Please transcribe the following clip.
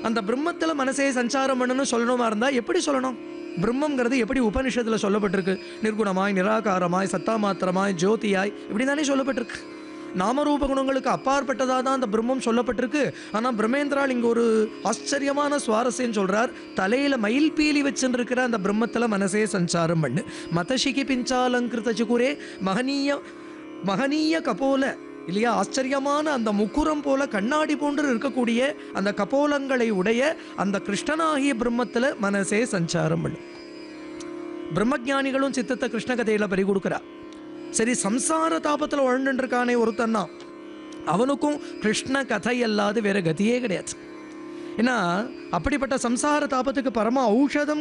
அந்த பிரம்மத்தில் மனசே சஞ்சாரம் பண்ணணும்னு சொல்லணுமா இருந்தால் எப்படி சொல்லணும் பிரம்மங்கிறது எப்படி உபனிஷத்தில் சொல்லப்பட்டிருக்கு நிர்குணமாய் நிராகாரமாய் சத்தா மாத்திரமாய் ஜோதியாய் இப்படி தானே சொல்லப்பட்டிருக்கு நாமரூப குணங்களுக்கு அப்பாற்பட்டதாக தான் அந்த பிரம்மம் சொல்லப்பட்டிருக்கு ஆனால் பிரம்மேந்திரால் இங்கே ஒரு ஆச்சரியமான சுவாரஸ்யம் சொல்றார் தலையில மயில் பீலி வச்சுருக்கிற அந்த பிரம்மத்தில் மனசே சஞ்சாரம் பண்ணு மதசிகி பிஞ்சாலங்கிருத சுகுரே மகனீய மகனீய கபோல இல்லையா ஆச்சரியமான அந்த முக்குரம் போல கண்ணாடி போன்று இருக்கக்கூடிய அந்த கபோலங்களை உடைய அந்த கிருஷ்ணனாகிய பிரம்மத்தில் மனசே சஞ்சாரம் பண்ணு பிரம்மஜானிகளும் சித்தத்தை கிருஷ்ண கதையில பறி கொடுக்குறா சரி சம்சார தாபத்தில் உழண்டுன்னு இருக்கானே ஒருத்தன்னா அவனுக்கும் கிருஷ்ண கதை அல்லாது வேற கதியே கிடையாது ஏன்னா அப்படிப்பட்ட சம்சார தாபத்துக்கு பரம ஔஷதம்